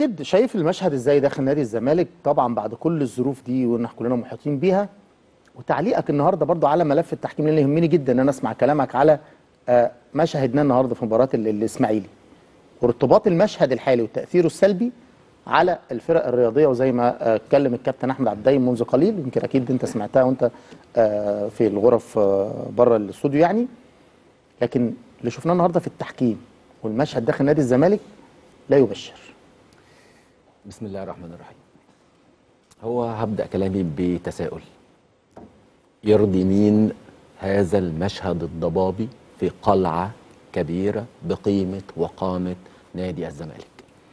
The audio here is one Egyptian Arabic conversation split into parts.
اكيد شايف المشهد ازاي داخل نادي الزمالك طبعا بعد كل الظروف دي وان احنا كلنا محيطين بيها وتعليقك النهارده برضو على ملف التحكيم لان يهمني جدا ان انا اسمع كلامك على آه، ما شاهدناه النهارده في مباراه ال- الاسماعيلي وارتباط المشهد الحالي وتاثيره السلبي على الفرق الرياضيه وزي ما آه، اتكلم الكابتن احمد عبد الدايم منذ قليل يمكن اكيد انت سمعتها وانت آه، في الغرف آه، بره الاستوديو يعني لكن اللي شفناه النهارده في التحكيم والمشهد داخل نادي الزمالك لا يبشر بسم الله الرحمن الرحيم هو هبدأ كلامي بتساؤل يرضي مين هذا المشهد الضبابي في قلعة كبيرة بقيمة وقامة نادي الزمالك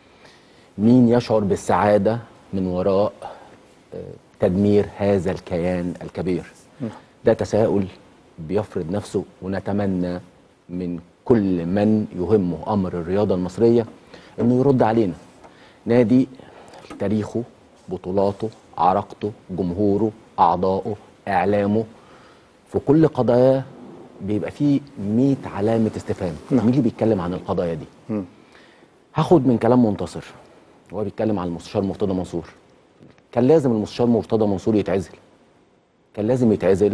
مين يشعر بالسعادة من وراء آه، تدمير هذا الكيان الكبير ده تساؤل بيفرض نفسه ونتمنى من كل من يهمه أمر الرياضة المصرية أنه يرد علينا نادي تاريخه بطولاته عراقته جمهوره أعضائه إعلامه في كل قضاياه بيبقى فيه 100 علامة استفهام نعم. مين اللي بيتكلم عن القضايا دي هاخد من كلام منتصر هو بيتكلم عن المستشار مرتضى منصور كان لازم المستشار مرتضى منصور يتعزل كان لازم يتعزل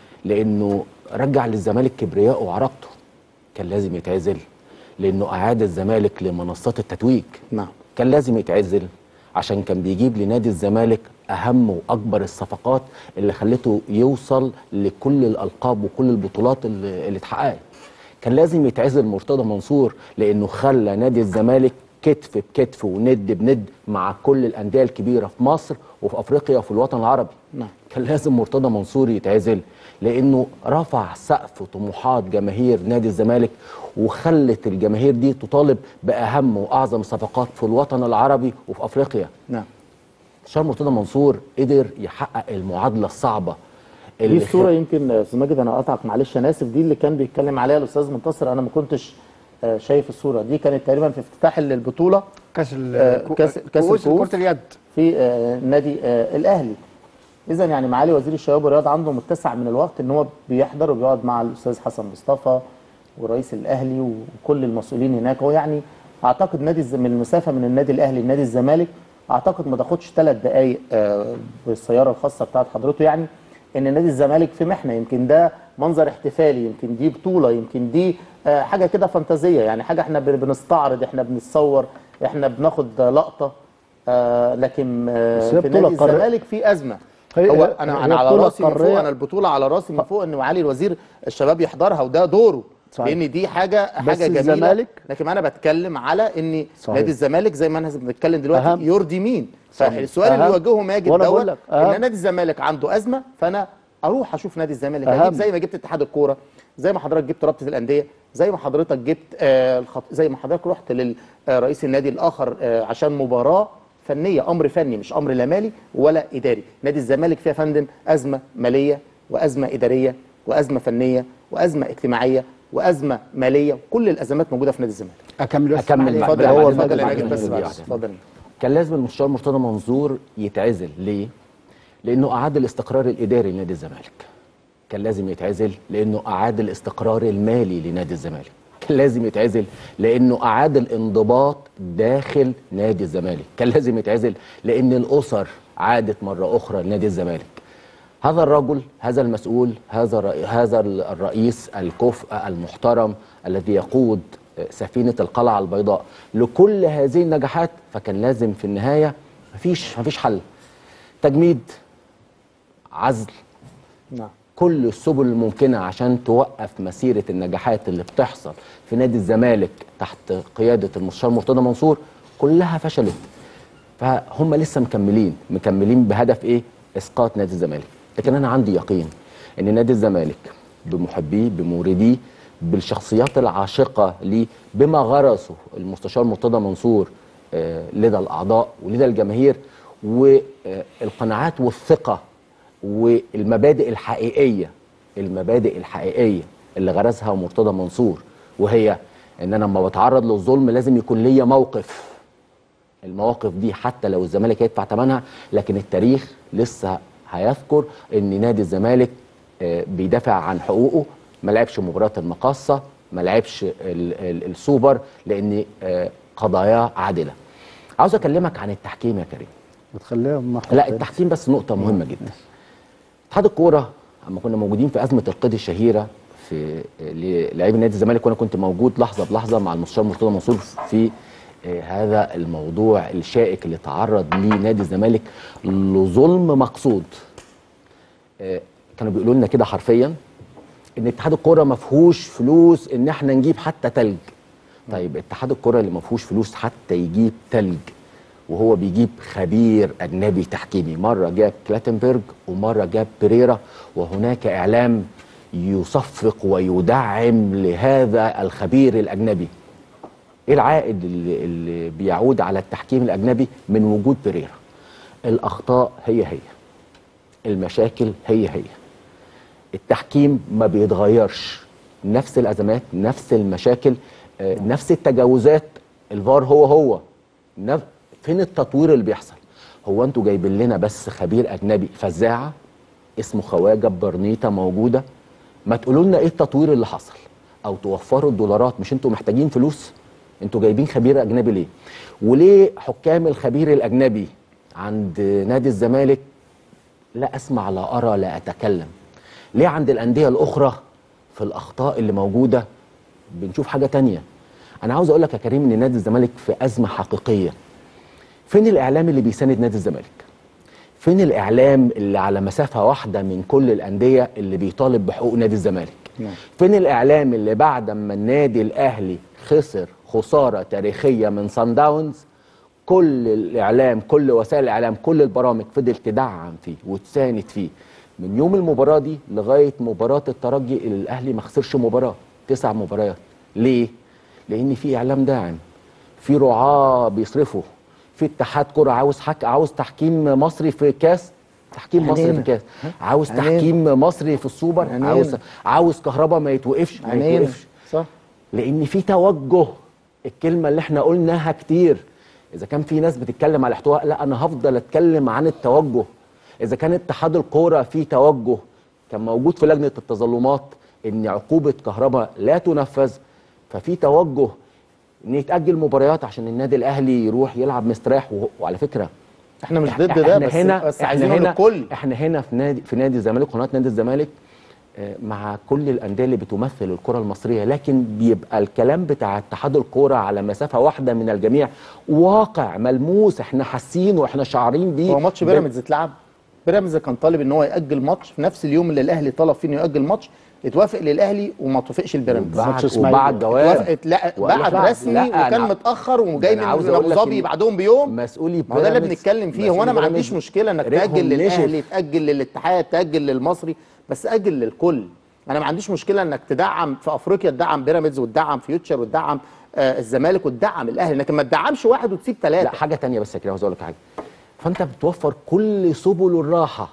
لانه رجع للزمالك كبرياءه وعراقته كان لازم يتعزل لانه اعاد الزمالك لمنصات التتويج نعم كان لازم يتعزل عشان كان بيجيب لنادي الزمالك اهم واكبر الصفقات اللي خلته يوصل لكل الالقاب وكل البطولات اللي, اللي اتحققت كان لازم يتعزل مرتضى منصور لانه خلى نادي الزمالك كتف بكتف وند بند مع كل الانديه الكبيره في مصر وفي افريقيا وفي الوطن العربي نعم. كان لازم مرتضى منصور يتعزل لانه رفع سقف طموحات جماهير نادي الزمالك وخلت الجماهير دي تطالب باهم واعظم الصفقات في الوطن العربي وفي افريقيا نعم شار مرتضى منصور قدر يحقق المعادله الصعبه دي اللي الصوره يمكن آه، استاذ ماجد انا قطعك معلش انا اسف دي اللي كان بيتكلم عليها الاستاذ منتصر انا ما كنتش آه، شايف الصوره دي كانت تقريبا في افتتاح البطوله كاس ال- آه، كو- كاس- كاس كؤوس الكؤوس. كرة اليد في آه، نادي آه، الاهلي اذا يعني معالي وزير الشباب والرياضه عنده متسع من الوقت ان هو بيحضر وبيقعد مع الاستاذ حسن مصطفى ورئيس الاهلي وكل المسؤولين هناك هو يعني اعتقد نادي الز- من المسافه من النادي الاهلي لنادي الزمالك اعتقد ما تاخدش ثلاث دقائق آه، بالسياره الخاصه بتاعت حضرته يعني ان نادي الزمالك في محنه يمكن ده منظر احتفالي يمكن دي بطوله يمكن دي آه، حاجه كده فانتازيه يعني حاجه احنا بن- بنستعرض احنا بنتصور احنا بناخد لقطه آه، لكن آه، بس هي في بطولة نادي قارية. الزمالك في ازمه هي- هو هي- انا هي انا على بطولة راسي من فوق قارية. انا البطوله على راسي من فوق ان معالي الوزير الشباب يحضرها وده دوره صحيح. لان دي حاجه بس حاجه جميله الزمالك- لكن انا بتكلم على ان صحيح. نادي الزمالك زي ما انا بنتكلم دلوقتي أهم. يرضي مين صحيح. فالسؤال اللي أهم. يواجهه ماجد وأنا بقول دوت لك أهم. ان نادي الزمالك عنده ازمه فانا اروح اشوف نادي الزمالك أهم. اجيب زي ما جبت اتحاد الكوره زي ما حضرتك جبت رابطه الانديه زي ما حضرتك جبت آه الخط... زي ما حضرتك رحت لرئيس النادي الاخر آه عشان مباراه فنيه امر فني مش امر لا مالي ولا اداري نادي الزمالك فيها فندم ازمه ماليه وازمه اداريه وازمه فنيه وازمه اجتماعيه وازمه ماليه كل الازمات موجوده في نادي الزمالك اكمل بس أكمل معلش. بعد- اتفضل بعد- هو بعد- اتفضل يا بعد- ماجد بس بعد- معلش. بعد- اتفضل كان لازم المستشار مرتضى منصور يتعزل ليه؟ لانه اعاد الاستقرار الاداري لنادي الزمالك. كان لازم يتعزل لانه اعاد الاستقرار المالي لنادي الزمالك. كان لازم يتعزل لانه اعاد الانضباط داخل نادي الزمالك. كان لازم يتعزل لان الاسر عادت مره اخرى لنادي الزمالك. هذا الرجل هذا المسؤول هذا الرئي- هذا الرئيس الكفء المحترم الذي يقود سفينه القلعه البيضاء لكل هذه النجاحات فكان لازم في النهايه مفيش مفيش حل تجميد عزل نعم كل السبل الممكنه عشان توقف مسيره النجاحات اللي بتحصل في نادي الزمالك تحت قياده المستشار مرتضى منصور كلها فشلت فهم لسه مكملين مكملين بهدف ايه اسقاط نادي الزمالك لكن انا عندي يقين ان نادي الزمالك بمحبيه بمورديه بالشخصيات العاشقه ليه بما غرسه المستشار مرتضى منصور آه، لدى الاعضاء ولدى الجماهير والقناعات والثقه والمبادئ الحقيقيه المبادئ الحقيقيه اللي غرسها مرتضى منصور وهي ان انا لما بتعرض للظلم لازم يكون ليا موقف المواقف دي حتى لو الزمالك هيدفع ثمنها لكن التاريخ لسه هيذكر ان نادي الزمالك آه، بيدافع عن حقوقه ما لعبش مباراه المقاصه ما لعبش ال- ال- السوبر لان آه، قضاياه عادله عاوز اكلمك عن التحكيم يا كريم بتخليها مع لا التحكيم بس نقطة مهمة جدا. اتحاد الكورة اما كنا موجودين في أزمة القيد الشهيرة في للاعبي نادي الزمالك وانا كنت موجود لحظة بلحظة مع المستشار مرتضى منصور في آه، هذا الموضوع الشائك اللي تعرض ليه نادي الزمالك لظلم مقصود. آه، كانوا بيقولوا لنا كده حرفيا ان اتحاد الكوره ما فيهوش فلوس ان احنا نجيب حتى تلج طيب اتحاد الكوره اللي ما فيهوش فلوس حتى يجيب تلج وهو بيجيب خبير اجنبي تحكيمي مره جاب كلاتنبرج ومره جاب بريرا وهناك اعلام يصفق ويدعم لهذا الخبير الاجنبي ايه العائد اللي, اللي بيعود على التحكيم الاجنبي من وجود بريرا الاخطاء هي هي المشاكل هي هي التحكيم ما بيتغيرش نفس الازمات نفس المشاكل آه، نفس التجاوزات الفار هو هو نف... فين التطوير اللي بيحصل هو انتوا جايبين لنا بس خبير اجنبي فزاعه اسمه خواجه برنيطه موجوده ما تقولوا لنا ايه التطوير اللي حصل او توفروا الدولارات مش انتوا محتاجين فلوس انتوا جايبين خبير اجنبي ليه وليه حكام الخبير الاجنبي عند نادي الزمالك لا اسمع لا ارى لا اتكلم ليه عند الانديه الاخرى في الاخطاء اللي موجوده بنشوف حاجه تانية انا عاوز اقول لك يا كريم ان نادي الزمالك في ازمه حقيقيه فين الاعلام اللي بيساند نادي الزمالك فين الاعلام اللي على مسافه واحده من كل الانديه اللي بيطالب بحقوق نادي الزمالك نعم. فين الاعلام اللي بعد ما النادي الاهلي خسر خساره تاريخيه من سان داونز كل الاعلام كل وسائل الاعلام كل البرامج فضل تدعم فيه وتساند فيه من يوم المباراه دي لغايه مباراه الترجي اللي الاهلي ما خسرش مباراه تسع مباريات ليه لان في اعلام داعم في رعاه بيصرفوا في اتحاد كره عاوز حك... عاوز تحكيم مصري في كاس تحكيم مصري في عينينا. كاس عاوز عينينا. تحكيم مصري في السوبر عينينا. عاوز عاوز كهربا ما يتوقفش ما عينينا يتوقفش صح لان في توجه الكلمه اللي احنا قلناها كتير اذا كان في ناس بتتكلم على الاحتواء لا انا هفضل اتكلم عن التوجه اذا كان اتحاد الكوره فيه توجه كان موجود في لجنه التظلمات ان عقوبه كهرباء لا تنفذ ففي توجه ان يتاجل مباريات عشان النادي الاهلي يروح يلعب مستريح و- وعلى فكره احنا مش إح- ضد ده احنا بس هنا بس احنا عايزينه هنا للكل احنا هنا في نادي في نادي الزمالك قناه نادي الزمالك آه، مع كل الانديه اللي بتمثل الكره المصريه لكن بيبقى الكلام بتاع اتحاد الكوره على مسافه واحده من الجميع واقع ملموس احنا حاسين واحنا شعارين بيه هو ماتش ب- بيراميدز اتلعب بيراميدز كان طالب ان هو ياجل ماتش في نفس اليوم اللي الاهلي طلب فيه انه ياجل ماتش اتوافق للاهلي وما توافقش البيراميدز وبعد ماتش إسماعيلي. وبعد جواب اتوافقت لا وقال لك بعد لا، رسمي لا، وكان أنا- متاخر وجاي أنا من عاوز ابو أقول لك ظبي إن بعدهم بيوم مسؤولي ما هو ده اللي بيراميدز- بنتكلم فيه هو انا مسؤولي ما عنديش بيراميدز مشكله انك ريحهم تاجل نشف. للاهلي تاجل للاتحاد تاجل للمصري بس اجل للكل انا ما عنديش مشكله انك تدعم في افريقيا تدعم بيراميدز وتدعم فيوتشر وتدعم آه الزمالك وتدعم الاهلي لكن ما تدعمش واحد وتسيب لا ثلاثه حاجه تانية بس يا كريم عاوز اقول لك حاجه فانت بتوفر كل سبل الراحه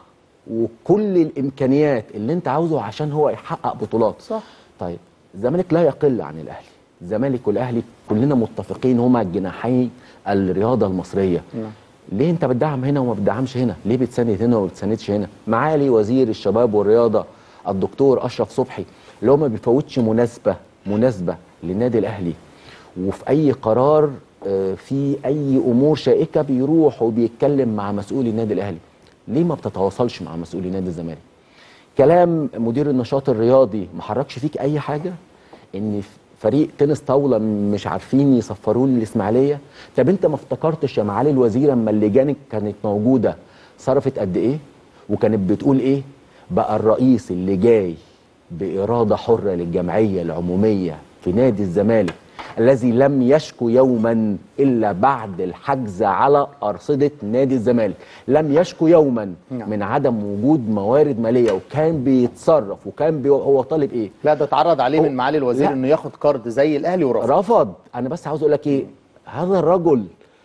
وكل الامكانيات اللي انت عاوزه عشان هو يحقق بطولات صح. طيب الزمالك لا يقل عن الاهلي الزمالك والاهلي كلنا متفقين هما جناحي الرياضه المصريه نعم. ليه انت بتدعم هنا وما بتدعمش هنا ليه بتساند هنا وما بتساندش هنا معالي وزير الشباب والرياضه الدكتور اشرف صبحي اللي هو ما بيفوتش مناسبه مناسبه للنادي الاهلي وفي اي قرار آه، في اي امور شائكه بيروح وبيتكلم مع مسؤولي النادي الاهلي ليه ما بتتواصلش مع مسؤولي نادي الزمالك كلام مدير النشاط الرياضي ما حركش فيك اي حاجه ان فريق تنس طاوله مش عارفين يصفروه للاسماعيليه طب انت ما افتكرتش يا معالي الوزير اما اللجان كانت موجوده صرفت قد ايه وكانت بتقول ايه بقى الرئيس اللي جاي باراده حره للجمعيه العموميه في نادي الزمالك الذي لم يشكو يوما الا بعد الحجز على ارصده نادي الزمالك لم يشكو يوما نعم. من عدم وجود موارد ماليه وكان بيتصرف وكان بي هو طالب ايه لا ده اتعرض عليه هو- من معالي الوزير لا. انه ياخد كارد زي الاهلي ورفض رفض انا بس عاوز اقول لك ايه هذا الرجل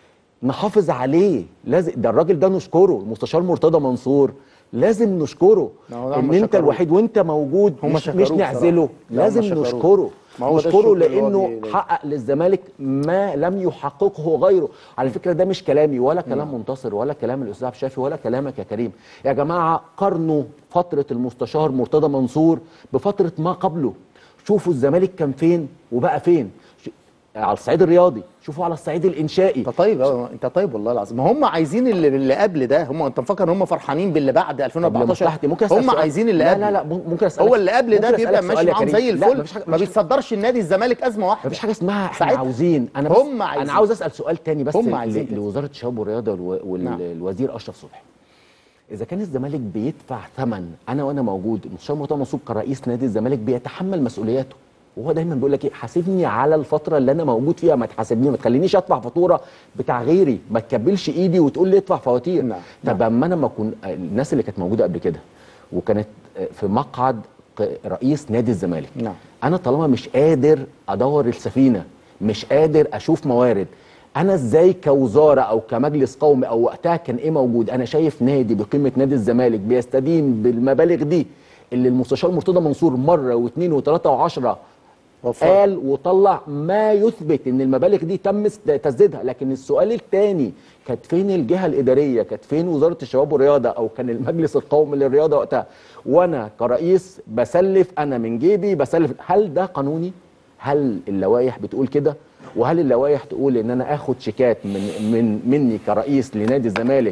نحافظ عليه لازم ده الراجل ده نشكره المستشار مرتضى منصور لازم نشكره ما هو ده ان هم انت شكروه. الوحيد وانت موجود هم مش, شكروه مش نعزله بصراحة. لا، هم لازم شكروه. نشكره ما هو ده نشكره الشكر اللي هو لانه بي- حقق للزمالك ما لم يحققه غيره على فكره ده مش كلامي ولا كلام منتصر ولا كلام الاستاذ عبد الشافي ولا كلامك يا كريم يا جماعه قارنوا فتره المستشار مرتضى منصور بفتره ما قبله شوفوا الزمالك كان فين وبقى فين ش- على الصعيد الرياضي شوفوا على الصعيد الانشائي انت طيب أه، انت طيب والله العظيم ما هم عايزين اللي, اللي قبل ده هم انت مفكر ان هم فرحانين باللي بعد طب 2014 لمصلحتي ممكن اسال هم سؤال؟ عايزين اللي لا قبل لا لا ممكن اسالك هو اللي قبل ده ممكن بيبقى أسألك ماشي سؤال يا معاهم كريم؟ زي لا الفل مفيش حاجه ما مفيش بيتصدرش النادي الزمالك ازمه واحده مفيش حاجه اسمها احنا ساعتها عاوزين انا بس هم عايزين. انا عاوز اسال سؤال تاني بس هم ل- عايزين كده. لوزاره الشباب والرياضه والو- نعم. والوزير اشرف صبحي اذا كان الزمالك بيدفع ثمن انا وانا موجود المستشار مرتضى منصور كرئيس نادي الزمالك بيتحمل مسؤولياته وهو دايما بيقول لك ايه حاسبني على الفتره اللي انا موجود فيها ما تحاسبني ما تخلينيش ادفع فاتوره بتاع غيري ما تكبلش ايدي وتقول لي ادفع فواتير نعم. طب اما انا ما اكون الناس اللي كانت موجوده قبل كده وكانت في مقعد ق- رئيس نادي الزمالك نعم. انا طالما مش قادر ادور السفينه مش قادر اشوف موارد انا ازاي كوزاره او كمجلس قومي او وقتها كان ايه موجود انا شايف نادي بقيمه نادي الزمالك بيستدين بالمبالغ دي اللي المستشار مرتضى منصور مره واثنين وثلاثه وعشره وفر. قال وطلع ما يثبت ان المبالغ دي تم س- تسديدها لكن السؤال الثاني كانت فين الجهه الاداريه كانت فين وزاره الشباب والرياضه او كان المجلس القومي للرياضه وقتها وانا كرئيس بسلف انا من جيبي بسلف هل ده قانوني هل اللوائح بتقول كده وهل اللوائح تقول ان انا اخد شيكات من من مني كرئيس لنادي الزمالك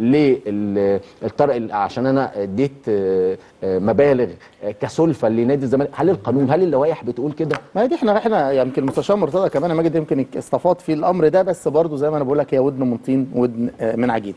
للطرق عشان انا اديت آه، آه، مبالغ آه، كسلفه لنادي الزمالك هل القانون هل اللوائح بتقول كده ما هي دي احنا احنا يمكن المستشار مرتضى كمان يا ماجد يمكن استفاض في الامر ده بس برضه زي ما انا بقول لك هي ودن من طين ودن آه، من عجين